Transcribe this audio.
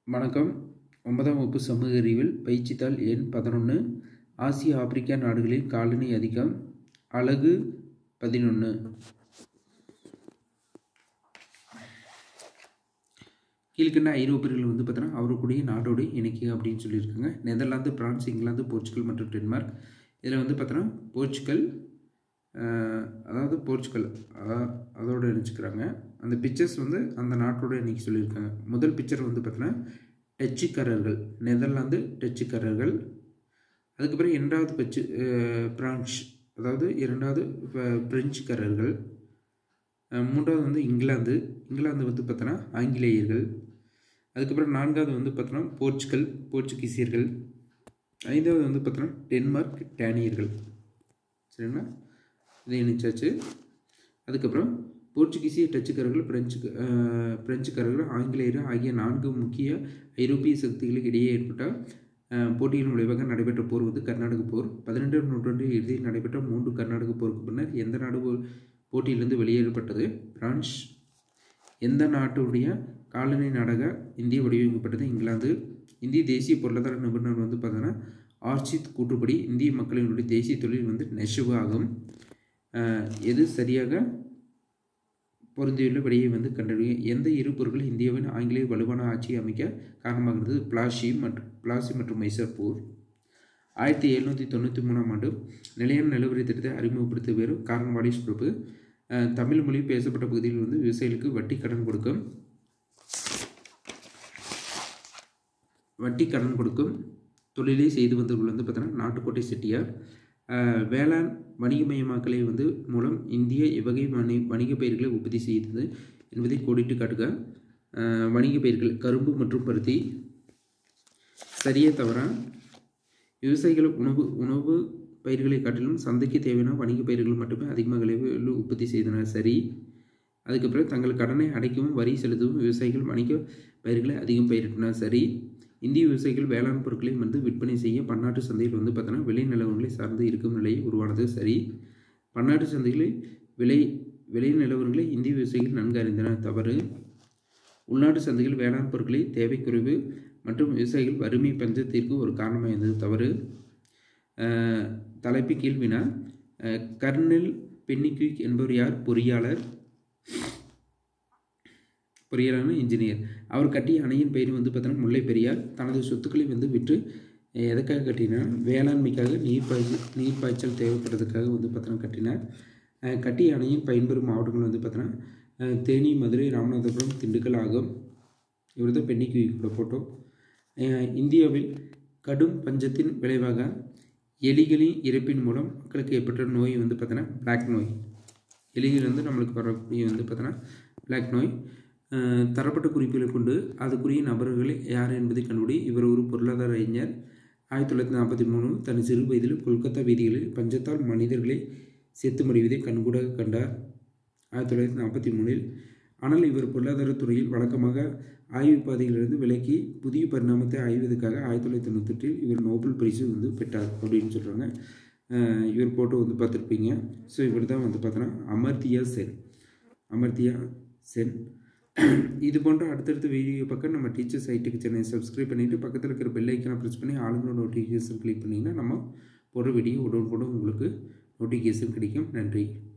வணக்கம் ஒன்பதாம் வகுப்பு சமூக அறிவியல் பயிற்சித்தாள் எண் பதினொன்று ஆசிய ஆப்பிரிக்கா நாடுகளில் காலனி அதிகம் அலகு பதினொன்று கீழ்கண்ட ஐரோப்பியர்கள் வந்து பார்த்தோன்னா அவருக்குடைய நாடோடு இணைക്കുക அப்படின்னு சொல்லியிருக்காங்க நெதர்லாந்து பிரான்ஸ் இங்கிலாந்து போர்ச்சுகல் மற்றும் டென்மார்க் இதில் வந்து பார்த்தோன்னா போர்ச்சுகல் அஹ், அதாவது போர்ச்சுகல் அதான் அதோடு இணைச்சிக்கிறாங்க அந்த பிக்சர்ஸ் வந்து அந்த நாட்டோட இன்றைக்கி சொல்லியிருக்காங்க முதல் பிக்சர் வந்து பார்த்தோன்னா டச்சுக்காரர்கள் நெதர்லாந்து டச்சுக்காரர்கள் அதுக்கப்புறம் இரண்டாவது பச்சு பிரான்ச் அதாவது இரண்டாவது ப- பிரெஞ்சுக்காரர்கள் அஹ், மூன்றாவது வந்து இங்கிலாந்து இங்கிலாந்து வந்து பார்த்தோன்னா ஆங்கிலேயர்கள் அதுக்கப்புறம் நான்காவது வந்து பார்த்தோன்னா போர்ச்சுகல் போர்ச்சுகீசியர்கள் ஐந்தாவது வந்து பார்த்தோன்னா டென்மார்க் டேனியர்கள் சரிங்களா இதை இணைச்சாச்சு அதுக்கப்புறம் போர்ச்சுகீசிய டச்சுக்காரர்கள் பிரெஞ்சு அஹ், பிரெஞ்சுக்காரர்கள் ஆங்கிலேயர் ஆகிய நான்கு முக்கிய ஐரோப்பிய சக்திகளுக்கு இடையே ஏற்பட்ட அஹ், போட்டியின் விளைவாக நடைபெற்ற போர் வந்து கர்நாடக போர் பதினெட்டாம் நூற்றாண்டு இறுதியில் நடைபெற்ற மூன்று கர்நாடக போருக்கு பின்னர் எந்த நாடு போ- போட்டியிலிருந்து வெளியேறப்பட்டது பிரான்ஸ் எந்த நாட்டுடைய காலனி நாடாக இந்திய வடிவமைக்கப்பட்டது இங்கிலாந்து இந்திய தேசிய பொருளாதார நிபுணர் வந்து பார்த்தோன்னா ஆர்ச்சித் கூற்றுப்படி இந்திய மக்களினுடைய தேசிய தொழில் வந்து நெசவு ஆகும் அஹ், எது சரியாக பொருந்தியுள்ள விடையை வந்து கண்டறியும் எந்த இரு பொருட்கள் இந்தியாவின் ஆங்கிலேய வலுவான ஆட்சியை அமைக்க காரணமாகிறது பிளாஷி மற்றும் பிளாசி மற்றும் மைசூர் போர் ஆயிரத்தி எழுநூற்றி தொண்ணூற்றி மூணாம் ஆண்டு நிலையான நிலவரி திட்டத்தை அறிமுகப்படுத்த வேறு காரணம் வாடிஸ் பொறுப்பு அஹ், தமிழ் மொழி பேசப்பட்ட பகுதியில் வந்து விவசாயிகளுக்கு வட்டி கடன் கொடுக்கும் வட்டி கடன் கொடுக்கும் தொழிலை செய்து வந்தவர்கள் வந்து பார்த்தோன்னா நாட்டுக்கோட்டை செட்டியார் அஹ், வேளாண் வணிகமயமாக்கலை வந்து மூலம் இந்திய எவ்வகை வணி வணிக பயிர்களை உற்பத்தி செய்தது என்பதை கோடிட்டு காட்டுக அஹ், வணிக பயிர்கள் கரும்பு மற்றும் பருத்தி சரியா தவிர விவசாயிகள் உணவு உணவு பயிர்களை காட்டிலும் சந்தைக்கு தேவையான வணிக பயிர்கள் மட்டுமே அதிகமாக விளைவில் உற்பத்தி செய்தனர் சரி அதுக்கப்புறம் தங்கள் கடனை அடைக்கவும் வரி செலுத்தவும் விவசாயிகள் வணிக பயிர்களை அதிகம் பயிரிட்டனர் சரி இந்திய விவசாயிகள் வேளாண் பொருட்களை வந்து விற்பனை செய்ய பன்னாட்டு சந்தையில் வந்து பார்த்தோன்னா விலை நிலவரங்களை சார்ந்து இருக்கும் நிலை உருவானது சரி பன்னாட்டு சந்தைகளில் விலை விலை நிலவரங்களை இந்திய விவசாயிகள் நன்கு அறிந்தனர் தவறு உள்நாட்டு சந்தைகள் வேளாண் பொருட்களை தேவை குறைவு மற்றும் விவசாயிகள் வறுமை பஞ்சத்திற்கு ஒரு காரணமாக இருந்தது தவறு அஹ், தலைப்பு கேள்வினா அஹ், கர்னல் பென்னிக்விக் என்பவர் யார் பொறியாளர் பொறியாளர்னா இன்ஜினியர் அவர் கட்டிய அணையின் பெயர் வந்து பார்த்தோன்னா முல்லை பெரியார் தனது சொத்துக்களை வந்து விற்று அஹ், எதுக்காக கட்டினார் வேளாண்மைக்காக நீர் பாய்ச்சல் நீர் பாய்ச்சல் தேவைப்படுறதுக்காக வந்து பார்த்தோன்னா கட்டினார் அஹ், கட்டிய அணையின் பயன்பெறும் மாவட்டங்கள் வந்து பார்த்தோன்னா அஹ், தேனி மதுரை ராமநாதபுரம் திண்டுக்கல் ஆகும் இவர் தான் பென்னிக்குவிக்கோட ஃபோட்டோ இந்தியாவில் கடும் பஞ்சத்தின் விளைவாக எலிகளின் இறப்பின் மூலம் மக்களுக்கு ஏற்பட்ட நோய் வந்து பார்த்தோன்னா பிளாக் நோய் எலிகள் வந்து நம்மளுக்கு வரக்கூடிய வந்து பார்த்தோன்னா பிளாக் நோய் அஹ், தரப்பட்ட குறிப்புகளை கொண்டு அதுக்குரிய நபர்கள் யார் என்பதை கண்டுபிடி இவர் ஒரு பொருளாதார அறிஞர் ஆயிரத்தி தொள்ளாயிரத்தி நாற்பத்தி மூணு தன் சிறு வயதில் கொல்கத்தா வீதிகளில் பஞ்சத்தால் மனிதர்களை செத்து மடிவதை கண்கூடாக கண்டார் ஆயிரத்தி தொள்ளாயிரத்தி நாற்பத்தி மூணில் ஆனால் இவர் பொருளாதாரத் துறையில் வழக்கமாக ஆய்வு பாதையிலிருந்து விலக்கி புதிய பரிணாமத்தை ஆய்வதற்காக ஆயிரத்தி தொள்ளாயிரத்தி தொண்ணூத்தெட்டில் இவர் நோபல் பரிசு வந்து பெற்றார் அப்படின்னு சொல்கிறாங்க அஹ் இவர் போட்டோ வந்து பார்த்துருப்பீங்க ஸோ இவர் தான் வந்து பார்த்தோன்னா அமர்த்தியா சென் அமர்த்தியா சென் இது போன்ற அடுத்தடுத்த வீடியோ பக்கம் நம்ம டீச்சர்ஸ் ஐடிக்கு சேனலை சப்ஸ்கிரைப் பண்ணிவிட்டு பக்கத்தில் இருக்கிற பெல் ஐக்கனை ப்ரெஸ் பண்ணி ஆளுங்களோட நோட்டிஃபிகேஷன் கிளிக் பண்ணிங்கன்னா நம்ம போடுற வீடியோ உடனுக்குடன் உங்களுக்கு நோட்டிஃபிகேஷன் கிடைக்கும் நன்றி